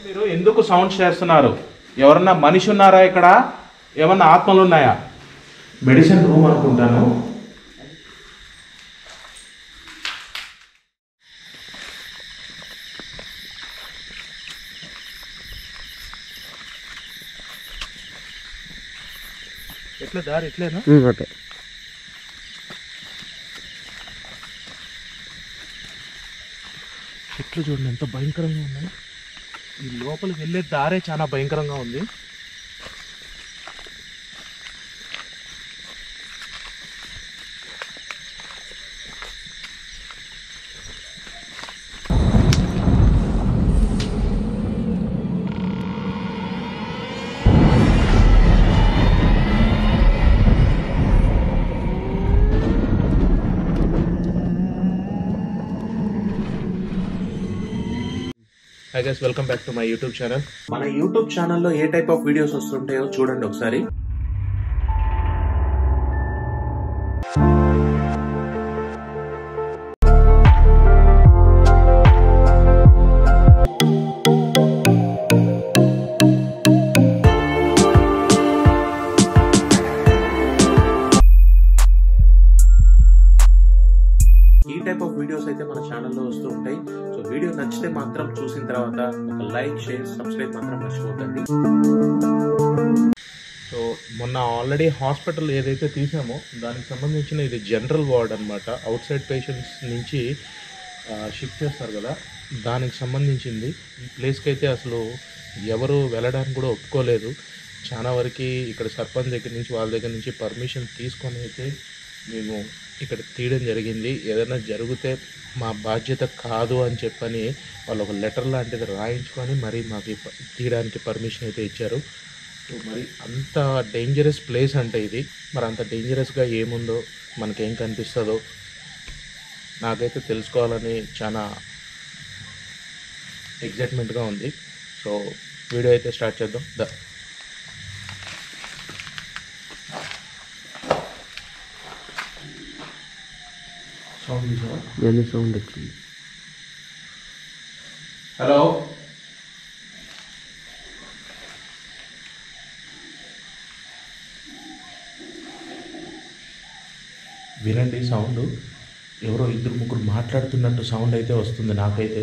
మీరు ఎందుకు సౌండ్స్ చేస్తున్నారు ఎవరన్నా మనిషి ఉన్నారా ఇక్కడ ఏమన్నా ఆత్మలు ఉన్నాయా మెడిసిన్ రూమ్ అనుకుంటాను ఎట్లా దారి ఎట్లేనా ఓకే చెట్లు చూడండి ఎంత భయంకరంగా ఉన్నాయి ఈ లోపలికి వెళ్ళే దారే చాలా భయంకరంగా ఉంది hi guys welcome back to my YouTube channel మన యూట్యూబ్ ఛానల్లో ఏ టైప్ ఆఫ్ వీడియోస్ వస్తుంటాయో చూడండి ఒకసారి ఈ టైప్ ఆఫ్ వీడియోస్ అయితే మన ఛానల్లో వస్తూ ఉంటాయి సో వీడియో నచ్చితే మాత్రం చూసిన తర్వాత ఒక లైక్ షేర్ సబ్స్క్రైబ్ మాత్రం మర్చిపోకండి సో మొన్న ఆల్రెడీ హాస్పిటల్ ఏదైతే తీసామో దానికి సంబంధించిన ఇది జనరల్ వార్డ్ అనమాట అవుట్ సైడ్ పేషెంట్స్ నుంచి షిఫ్ట్ చేస్తారు కదా దానికి సంబంధించింది ఈ ప్లేస్కి అయితే అసలు ఎవరు వెళ్ళడానికి కూడా ఒప్పుకోలేదు చాలా వరకు ఇక్కడ సర్పంచ్ దగ్గర నుంచి వాళ్ళ దగ్గర నుంచి పర్మిషన్ తీసుకొని అయితే మేము ఇక్కడ తీయడం జరిగింది ఏదైనా జరిగితే మా బాధ్యత కాదు అని చెప్పని వాళ్ళు ఒక లెటర్ లాంటిది రాయించుకొని మరి మాకు ఈ ప- తీయడానికి పర్మిషన్ అయితే ఇచ్చారు సో మరి అంత డేంజరస్ ప్లేస్ అంటే ఇది మరి అంత డేంజరస్గా ఏముందో మనకేం కనిపిస్తుందో నాకైతే తెలుసుకోవాలని చాలా ఎగ్జైట్మెంట్గా ఉంది సో వీడియో అయితే స్టార్ట్ చేద్దాం ద సౌండ్ నేను సౌండ్ వచ్చింది హలో వినండి సౌండ్ ఎవరో ఇద్దరు ముగ్గురు మాట్లాడుతున్నట్టు సౌండ్ అయితే వస్తుంది నాకైతే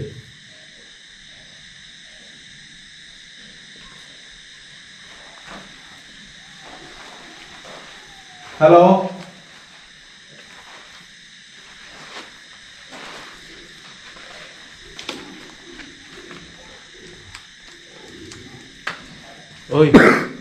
హలో ఓయ్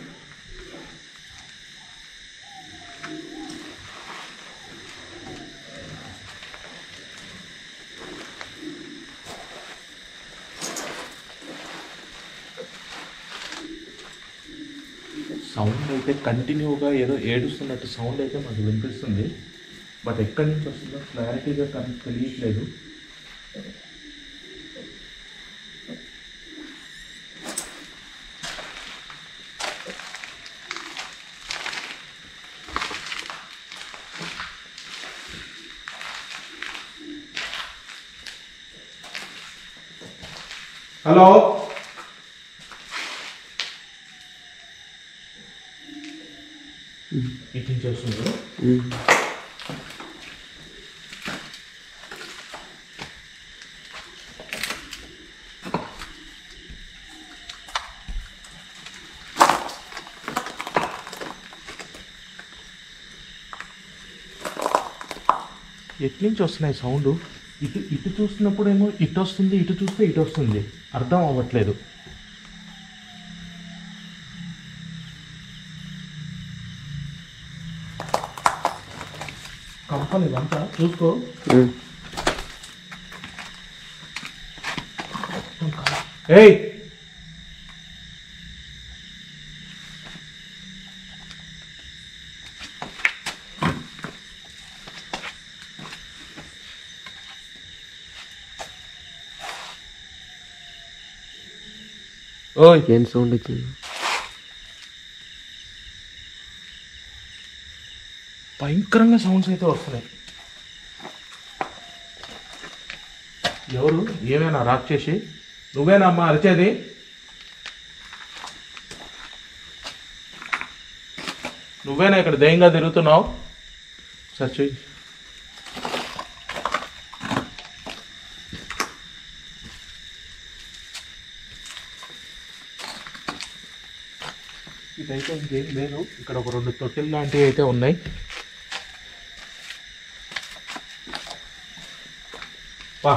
సౌండ్ అయితే కంటిన్యూగా ఏదో ఏడుస్తున్నట్టు సౌండ్ అయితే మాకు వినిపిస్తుంది బట్ ఎక్కడి నుంచి వస్తుందో క్లారిటీగా కన్ తెలియట్లేదు హలో ఇటు నుంచి వస్తుంది ఎటు నుంచి వస్తున్నాయి సౌండ్ ఇటు ఇటు చూస్తున్నప్పుడేమో ఇటు వస్తుంది ఇటు చూస్తే ఇటు వస్తుంది అర్థం అవ్వట్లేదు కంపని ఇదంతా చూసుకో ఏయ్ ఓయ్ ఏం సౌండ్ వచ్చింది భయంకరంగా సౌండ్స్ అయితే వస్తున్నాయి ఎవరు ఏమైనా రాక్షసి నువ్వేనా అమ్మా అరిచేది నువ్వేనా ఇక్కడ దయ్యంగా తిరుగుతున్నావు సరే చెయ్యి ఇదైతే ఇంకేం లేదు ఇక్కడ ఒక రెండు తొట్టెలు లాంటివి అయితే ఉన్నాయి వా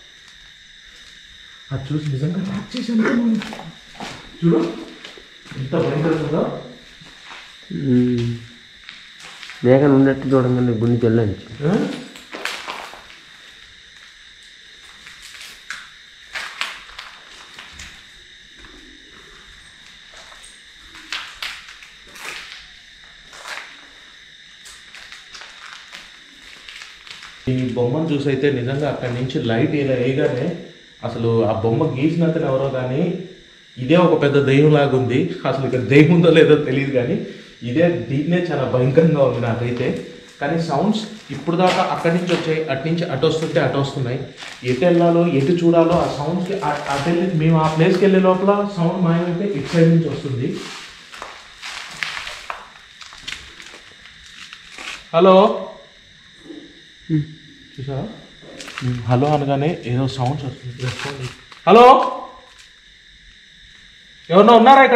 అది చూసి నిజంగా లాక్ చేశాను చూడు ఎంత భయంకరంగా మేఘన ఉన్నట్టు చూడంగానే గుండె తెల్లంచి ఆ? ఈ బొమ్మను చూసి అయితే నిజంగా అక్కడి నుంచి లైట్ ఇలా వేయగానే అసలు ఆ బొమ్మ గీసినంతనే ఎవరో కానీ ఇదే ఒక పెద్ద దెయ్యం లాగా ఉంది అసలు ఇక్కడ దెయ్యం ఉందో లేదో తెలియదు కానీ ఇదే దీన్నే చాలా భయంకరంగా ఉంది నాకైతే కానీ సౌండ్స్ ఇప్పుడు దాకా అక్కడి నుంచి వచ్చాయి అటు నుంచి అటు వస్తుంటే అటు వస్తున్నాయి ఎటు వెళ్ళాలో ఎటు చూడాలో ఆ సౌండ్స్కి అటు వెళ్ళి మేము ఆ ప్లేస్కి వెళ్ళే లోపల సౌండ్ మాయమైతే ఇటు సైడ్ నుంచి వస్తుంది హలో చూసారా హలో అనగానే ఏదో సౌండ్స్ వస్తుంది రెస్పాండ్ హలో ఎవరన్నా ఉన్నారా ఇక్కడ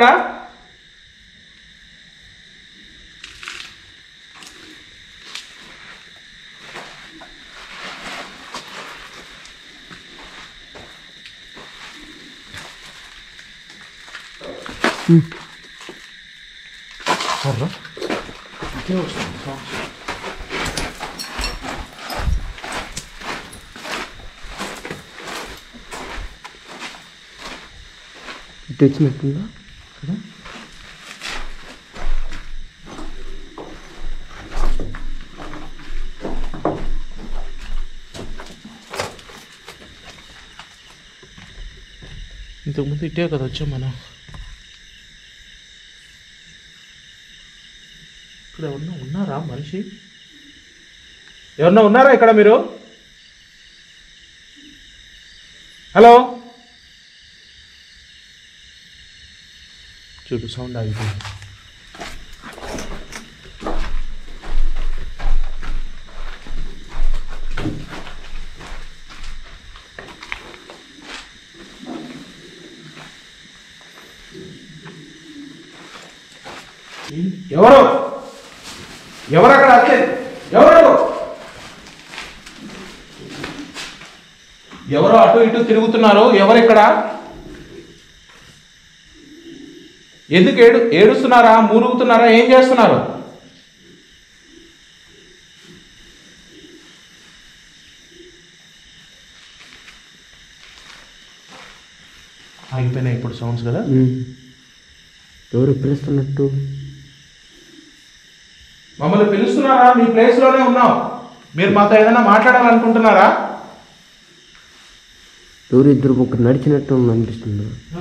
సర్రా ఇదే వస్తుంది సౌండ్స్ ఇటు వచ్చినట్టుందా ఇంతకుముందు ఇటే కదా వచ్చాం మనం ఇక్కడ ఎవరన్నా ఉన్నారా మనిషి ఎవరన్నా ఉన్నారా ఇక్కడ మీరు హలో చూడు సౌండ్ ఆగిపోయింది ఎవరు ఎవరు అక్కడ వచ్చేది ఎవరు ఎవరు అటు ఇటు తిరుగుతున్నారు ఎవరు ఇక్కడ ఎందుకు ఏడు ఏడుస్తున్నారా మూలుగుతున్నారా ఏం చేస్తున్నారు ఆగిపోయినాయి ఇప్పుడు సౌండ్స్ కదా ఎవరు పిలుస్తున్నట్టు మమ్మల్ని పిలుస్తున్నారా మీ ప్లేస్ లోనే ఉన్నాం మీరు మాతో ఏదైనా మాట్లాడాలనుకుంటున్నారా ఎవరు ఇద్దరు ముగ్గురు నడిచినట్టు అనిపిస్తుంది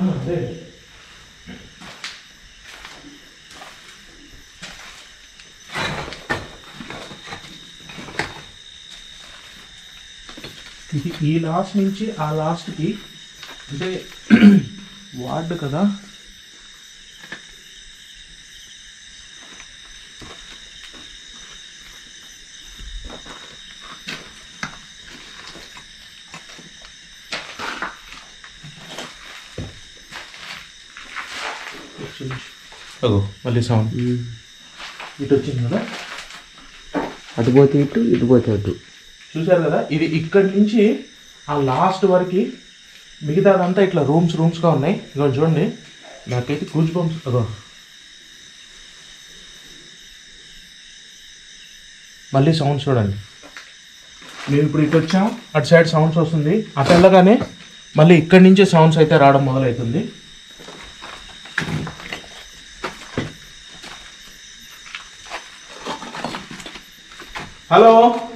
ఇది ఈ లాస్ట్ నుంచి ఆ లాస్ట్కి అంటే వార్డు కదా అగో మళ్ళీ సౌండ్ ఇటు వచ్చింది కదా అటు పోతే ఇటు ఇటు పోతే అటు చూశారు కదా ఇది ఇక్కడి నుంచి ఆ లాస్ట్ వరకు మిగతాదంతా ఇట్లా రూమ్స్ రూమ్స్గా ఉన్నాయి ఇగో చూడండి నాకైతే కూజ్ బంప్స్ అగో మళ్ళీ సౌండ్స్ చూడండి మేము ఇప్పుడు ఇటు వచ్చాం అటు సైడ్ సౌండ్స్ వస్తుంది అటు వెళ్ళగానే మళ్ళీ ఇక్కడి నుంచే సౌండ్స్ అయితే రావడం మొదలవుతుంది హలో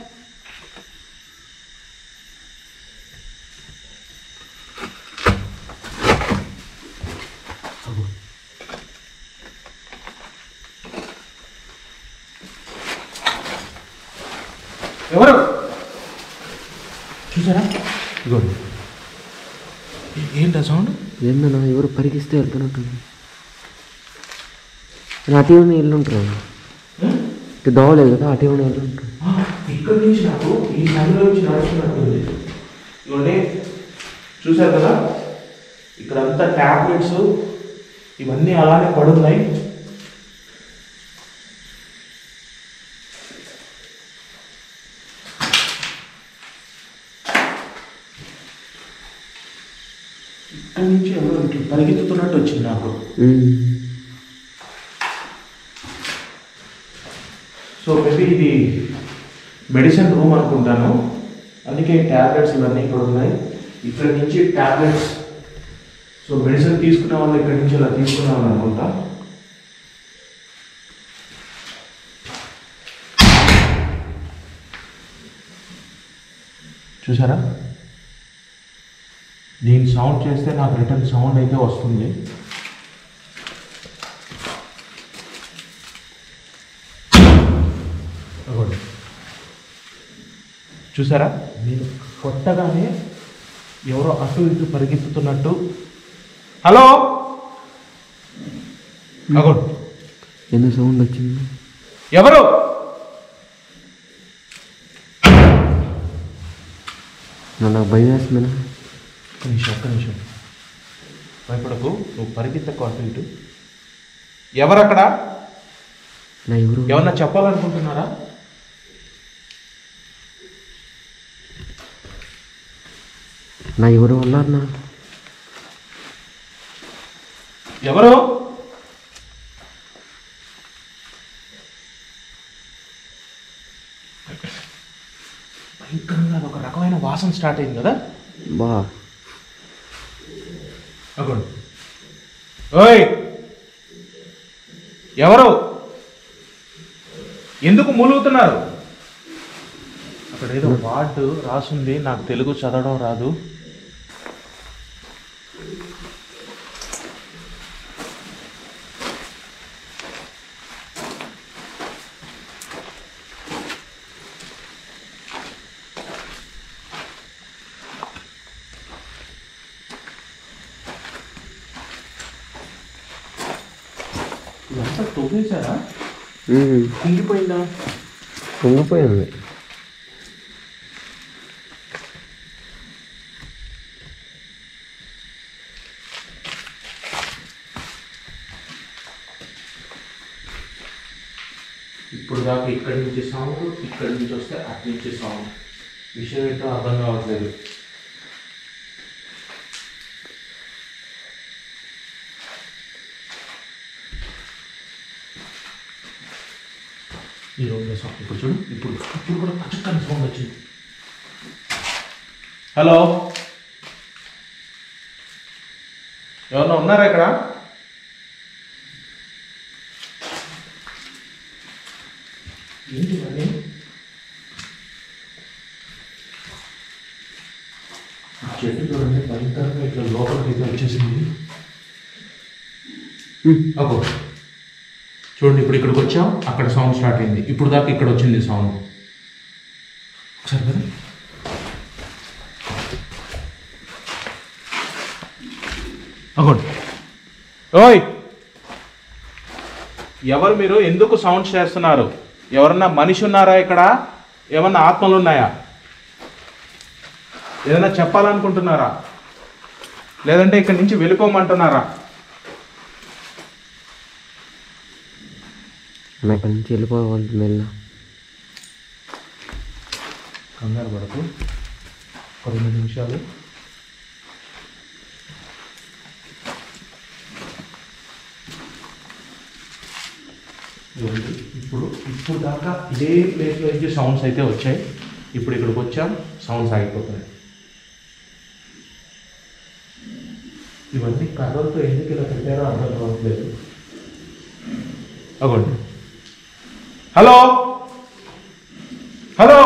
ఎవరు చూసారా ఇగోండి ఏ- ఏంటా సౌండ్ ఏందన్నా ఎవరు పరిగిస్తే వెళ్తున్నట్టు నా టీవీని వెళ్ళుంటారు ఇటు దోవలేదు కదా అటే ఉండాలి ఆ, ఇక్కడ నుంచి నాకు ఈ సందులో నుంచి నడుస్తున్నట్టుంది ఇవ్వండి చూశారు కదా ఇక్కడ అంతా ట్యాబ్లెట్స్ ఇవన్నీ అలానే పడున్నాయి ఇక్కడ నుంచి ఎవరో ఇట్లా పరిగెత్తుతున్నట్టు వచ్చింది నాకు సో మేబీ ఇది మెడిసిన్ రూమ్ అనుకుంటాను అందుకే ట్యాబ్లెట్స్ ఇవన్నీ ఇక్కడ ఉన్నాయి ఇక్కడ నుంచి ట్యాబ్లెట్స్ సో మెడిసిన్ తీసుకునే వాళ్ళు ఇక్కడ నుంచి ఇలా తీసుకునే వాళ్ళు అనుకుంటా చూసారా దీని సౌండ్ చేస్తే నాకు రిటర్న్ సౌండ్ అయితే వస్తుంది అగోండి. చూసారా నేను కొట్టగానే ఎవరో అటు ఇటు పరిగెత్తుతున్నట్టు హలో అగోండి ఎందుకు సౌండ్ వచ్చింది ఎవరు నాకు భయం వేస్తుంది ఒక్క నిమిషం ఒక్క నిమిషం భయపడకు నువ్వు పరిగెత్తకు అటు ఇటు ఎవరు అక్కడ నా ఎవరు ఏమన్నా చెప్పాలనుకుంటున్నారా నా ఎవరు ఉన్నారు నా ఎవరు భయంకరంగా అది ఒక రకమైన వాసన స్టార్ట్ అయింది కదా బా అగోండి ఓయ్ ఎవరు ఎందుకు మూలుగుతున్నారు అక్కడ ఏదో వార్డు రాసుంది నాకు తెలుగు చదవడం రాదు ఇదంతా తొవ్వేశారా కుంగిపోయిందా పొంగిపోయింది ఇప్పుడు దాకా ఇక్కడి నుంచి సౌండ్ ఇక్కడి నుంచి వస్తే అటు నుంచి సౌండ్ విషయం ఏంటో అర్థం కావట్లేదు ఈ రూమ్లో సౌండ్ ఇప్పుడు చూడు ఇప్పుడు ఇప్పుడు కూడా పచ్చక్కని సౌండ్ వచ్చింది హలో ఎవరన్నా ఉన్నారా ఇక్కడ ఏంటి ఇవన్నీ ఈ చెట్టు చూడండి భయంకరంగా ఇట్లా లోపలికి అయితే వచ్చేసింది అగో చూడండి ఇప్పుడు ఇక్కడికి వచ్చాం అక్కడ సౌండ్ స్టార్ట్ అయింది ఇప్పుడు దాకా ఇక్కడ వచ్చింది సౌండ్ ఒకసారి కదా అగోండి ఓయ్ ఎవరు మీరు ఎందుకు సౌండ్స్ చేస్తున్నారు ఎవరన్నా మనిషి ఉన్నారా ఇక్కడ ఏమన్నా ఆత్మలు ఉన్నాయా ఏదైనా చెప్పాలనుకుంటున్నారా లేదంటే ఇక్కడి నుంచి వెళ్ళిపోమంటున్నారా నా ఇక్కడి నుంచి వెళ్ళిపోవాలి మెల్ల కంగారు పడకు ఒక రెండు నిమిషాలు ఇదిగోండి. ఇప్పుడు ఇప్పుడు దాకా ఇదే ప్లేస్లో నుంచి సౌండ్స్ అయితే వచ్చాయి ఇప్పుడు ఇక్కడికి వచ్చాం సౌండ్స్ ఆగిపోతున్నాయి ఇవన్నీ కర్రలతో ఎందుకు ఇలా పెట్టారో అర్థం కావట్లేదు అగోండి హలో హలో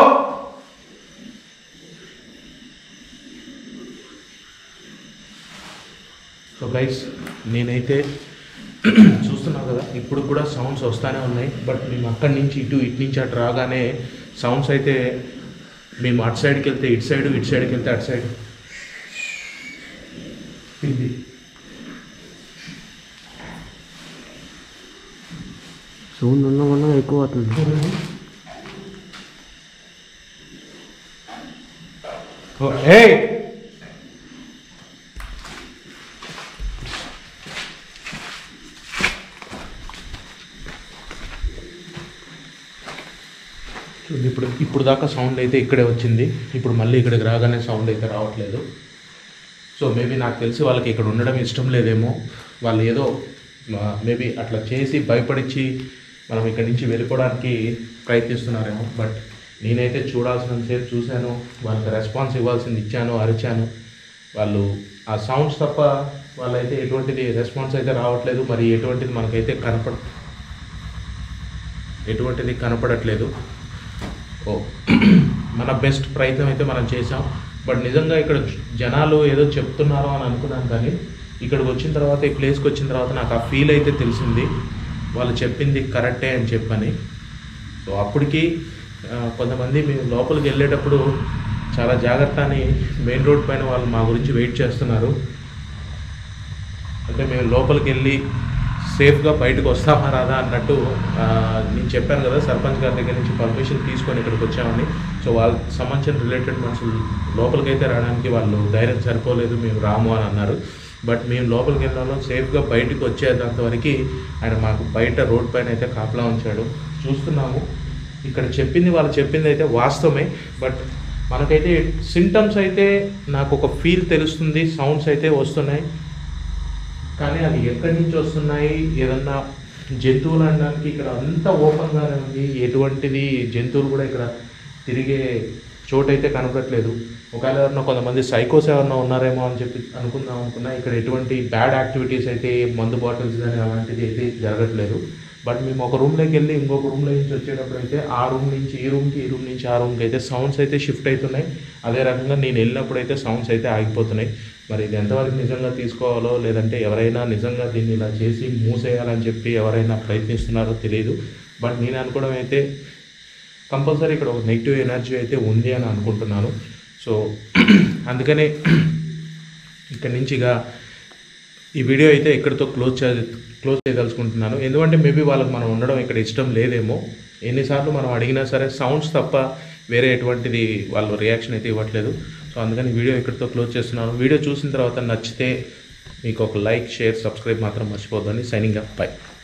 సో గైస్ నేనైతే చూస్తున్నాను కదా ఇప్పుడు కూడా సౌండ్స్ వస్తూనే ఉన్నాయి బట్ మేము అక్కడి నుంచి ఇటు ఇటు నుంచి అటు రాగానే సౌండ్స్ అయితే మేము అటు సైడ్కి వెళ్తే ఇటు సైడ్ ఇటు సైడ్కి వెళ్తే అటు సైడ్ ఇది సౌండ్ ఉన్న వల్ల ఎక్కువ అవుతుంది ఏయ్ చూడండి ఇప్పుడు ఇప్పుడు దాకా సౌండ్ అయితే ఇక్కడే వచ్చింది ఇప్పుడు మళ్ళీ ఇక్కడికి రాగానే సౌండ్ అయితే రావట్లేదు సో మేబీ నాకు తెలిసి వాళ్ళకి ఇక్కడ ఉండడం ఇష్టం లేదేమో వాళ్ళు ఏదో మేబీ అట్లా చేసి భయపడిచ్చి మనం ఇక్కడి నుంచి వెళ్ళిపోవడానికి ప్రయత్నిస్తున్నారేమో బట్ నేనైతే చూడాల్సినంతసేపు చూశాను వాళ్ళకి రెస్పాన్స్ ఇవ్వాల్సింది ఇచ్చాను అరిచాను వాళ్ళు ఆ సౌండ్స్ తప్ప వాళ్ళైతే ఎటువంటిది రెస్పాన్స్ అయితే రావట్లేదు మరి ఎటువంటిది మనకైతే కనపడ ఎటువంటిది కనపడట్లేదు ఓ మన బెస్ట్ ప్రయత్నం అయితే మనం చేసాం బట్ నిజంగా ఇక్కడ జనాలు ఏదో చెప్తున్నారు అని అనుకున్నాను కానీ ఇక్కడికి వచ్చిన తర్వాత ఈ ప్లేస్కి వచ్చిన తర్వాత నాకు ఆ ఫీల్ అయితే తెలిసింది వాళ్ళు చెప్పింది కరెక్టే అని చెప్పని సో అప్పటికి ఆ, కొంతమంది మేము లోపలికి వెళ్ళేటప్పుడు చాలా జాగ్రత్త అని మెయిన్ రోడ్ పైన వాళ్ళు మా గురించి వెయిట్ చేస్తున్నారు అంటే మేము లోపలికి వెళ్ళి సేఫ్గా బయటకు వస్తామా రాదా అన్నట్టు ఆ, నేను చెప్పాను కదా సర్పంచ్ గారి దగ్గర నుంచి పర్మిషన్ తీసుకొని ఇక్కడికి వచ్చామని సో వాళ్ళకి సంబంధించిన రిలేటెడ్ మనుషులు లోపలికైతే రావడానికి వాళ్ళు ధైర్యం సరిపోలేదు మేము రాము అని అన్నారు బట్ మేము లోపలికి వెళ్ళడంలో సేఫ్గా బయటకు వచ్చేంత వరకు ఆయన మాకు బయట రోడ్ పైన అయితే కాపలా ఉంచాడు చూస్తున్నాము ఇక్కడ చెప్పింది వాళ్ళు చెప్పింది అయితే వాస్తవమే బట్ మనకైతే సింటమ్స్ అయితే నాకు ఒక ఫీల్ తెలుస్తుంది సౌండ్స్ అయితే వస్తున్నాయి కానీ అది ఎక్కడి నుంచి వస్తున్నాయి ఏదన్నా జంతువులు అనడానికి ఇక్కడ అంతా ఓపెన్గానే ఉంది ఎటువంటిది జంతువులు కూడా ఇక్కడ తిరిగే చోటు అయితే కనపడట్లేదు ఒకవేళ ఎవరన్నా కొంతమంది సైకోస్ ఎవరన్నా ఉన్నారేమో అని చెప్పి అనుకుందాం అనుకున్నా ఇక్కడ ఎటువంటి బ్యాడ్ యాక్టివిటీస్ అయితే మందు బాటిల్స్ కానీ అలాంటిది అయితే జరగట్లేదు బట్ మేము ఒక రూమ్లోకి వెళ్ళి ఇంకొక రూమ్లో నుంచి వచ్చేటప్పుడు అయితే ఆ రూమ్ నుంచి ఈ రూమ్కి ఈ రూమ్ నుంచి ఆ రూమ్కి అయితే సౌండ్స్ అయితే షిఫ్ట్ అవుతున్నాయి అదే రకంగా నేను వెళ్ళినప్పుడు అయితే సౌండ్స్ అయితే ఆగిపోతున్నాయి మరి ఇది ఎంతవరకు నిజంగా తీసుకోవాలో లేదంటే ఎవరైనా నిజంగా దీన్ని ఇలా చేసి మూసేయాలని చెప్పి ఎవరైనా ప్రయత్నిస్తున్నారో తెలియదు బట్ నేను అనుకోవడం అయితే కంపల్సరీ ఇక్కడ ఒక నెగిటివ్ ఎనర్జీ అయితే ఉంది అని అనుకుంటున్నాను సో అందుకనే ఇక్కడ నుంచి ఇక ఈ వీడియో అయితే ఇక్కడితో క్లోజ్ చే క్లోజ్ చేయదలుచుకుంటున్నాను ఎందుకంటే మేబీ వాళ్ళకి మనం ఉండడం ఇక్కడ ఇష్టం లేదేమో ఎన్నిసార్లు మనం అడిగినా సరే సౌండ్స్ తప్ప వేరే ఎటువంటిది వాళ్ళు రియాక్షన్ అయితే ఇవ్వట్లేదు సో అందుకని వీడియో ఇక్కడితో క్లోజ్ చేస్తున్నాను వీడియో చూసిన తర్వాత నచ్చితే మీకు ఒక లైక్ షేర్ సబ్స్క్రైబ్ మాత్రం మర్చిపోద్దని సైనింగ్ అప్ బై